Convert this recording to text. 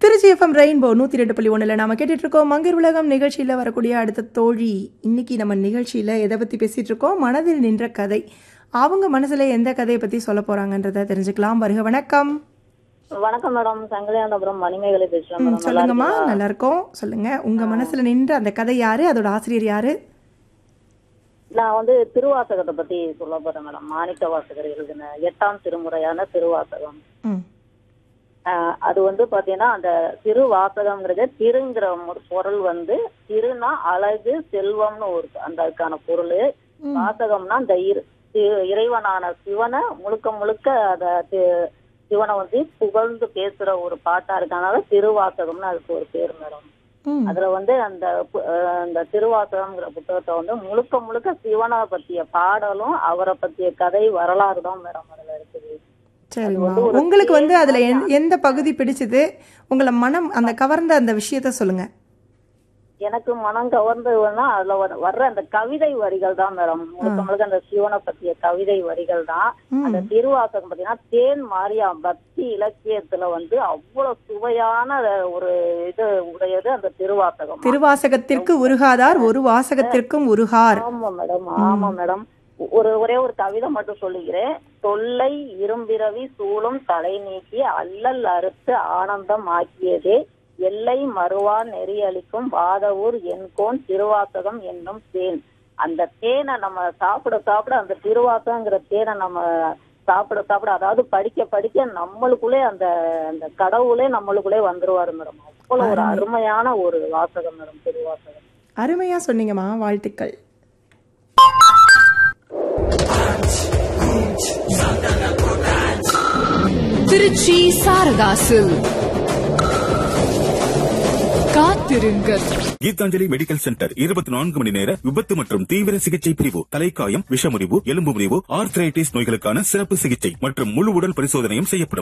Trichy FM rainbow நூற்றி ரெண்டு புள்ளி ஒன்றில் நாம கேட்டுட்டு இருக்கோம் மங்கர் உலகம் நிகழ்ச்சியில் வரக்கூடிய அடுத்த தோழி இன்னைக்கு நம்ம நிகழ்ச்சியில் எதை பற்றி பேசிட்டு இருக்கோம் மனதில் நின்ற கதை அவங்க மனசுல எந்த கதையை பற்றி சொல்ல போறாங்கன்றத தெரிஞ்சுக்கலாம் வருக வணக்கம் வணக்கம் மேடம் சங்கலியாண்டபுரம் மணிமேகலை பேசுறேன் ம், மேடம் நல்லா சொல்லுங்கம்மா இருக்கீங்களா? நல்லா இருக்கோம் சொல்லுங்க உங்க மனசுல நின்ற அந்த கதை யாரு அதோட ஆசிரியர் யாரு நான் வந்து திருவாசகத்தை பத்தி சொல்ல போறேன் மேடம் மாணிக்க வாசகர் எழுதின எட்டாம் திருமுறையான திருவாசகம் ம் ஆஹ் அது வந்து பாத்தீங்கன்னா அந்த திருவாசகம்ங்கிறது திருங்கிற ஒரு பொருள் வந்து திருனா அழகு செல்வம்னு ஒரு அந்த அதுக்கான பொருள் ம். வாசகம்னா அந்த இரு- தி- இறைவனான சிவனை முழுக்க முழுக்க அத தி- சிவனை வந்து புகழ்ந்து பேசுற ஒரு பாட்டா இருக்கனால திருவாசகம்னு அதுக்கு ஒரு பேர் மேடம் ம் அதுல வந்து அந்த பு- அஹ் அந்த திருவாசகம்ங்கிற புத்தகத்தை வந்து முழுக்க முழுக்க சிவனை பத்திய பாடலும் அவரை பத்திய கதை வரலாறு தான் மேடம் அதுல இருக்குது சரிம்மா வந்து ஒரு உங்களுக்கு வந்து அதுல தேன் எந்த- எந்த பகுதி பிடிச்சது உங்களை மனம் அந்த கவர்ந்த அந்த விஷயத்த சொல்லுங்க எனக்கு மனம் கவர்ந்ததுன்னா அதுல வர- வர்ற அந்த கவிதை வரிகள் தான் மேடம் முழுக்க முழுக்க அந்த சிவனை பத்திய கவிதை வரிகள் தான் ம். அந்த திருவாசகம் பாத்தீங்கன்னா தேன் மாரியா பக்தி இலக்கியத்துல வந்து அவ்வளவு சுவையான ஒரு இது உடையது அந்த திருவாசகம் திருவாசகத்திற்கு உருகாதார் ஒரு வாசகத்திற்கும் உருகார் ஆமா மேடம் ஆமா மேடம் ஒரு ஒரே ஒரு கவிதை மட்டும் சொல்லுகிறேன் தொல்லை இரும்பிறவி சூழும் தலை நீக்கி அல்லல் அறுத்து ஆனந்தம் ஆக்கியதே எல்லை மறுவா நெறியளிக்கும் வாதவூர் என்கோன் திருவாசகம் என்னும் தேன் அந்த தேனை நம்ம சாப்பிட சாப்பிட அந்த திருவாசகங்கிற தேனை நம்ம சாப்பிட சாப்பிட அதாவது படிக்க படிக்க நம்மளுக்குள்ளே அந்த அந்த கடவுளே நம்மளுக்குள்ளே வந்துருவாரு மேடம் அவ்வளவு ஒரு அருமையான ஒரு வாசகம் மேடம் திருவாசகம் அருமையா சொன்னீங்கம்மா வாழ்த்துக்கள் திருச்சி சாரதாசு காத்திருங்கள் கீதாஞ்சலி மெடிக்கல் சென்டர் இருபத்தி நான்கு மணி நேர விபத்து மற்றும் தீவிர சிகிச்சை பிரிவு தலைக்காயம் விஷமுறிவு எலும்பு முறிவு ஆர்த்ரைட்டிஸ் நோய்களுக்கான சிறப்பு சிகிச்சை மற்றும் முழு உடல் பரிசோதனையும் செய்யப்படும்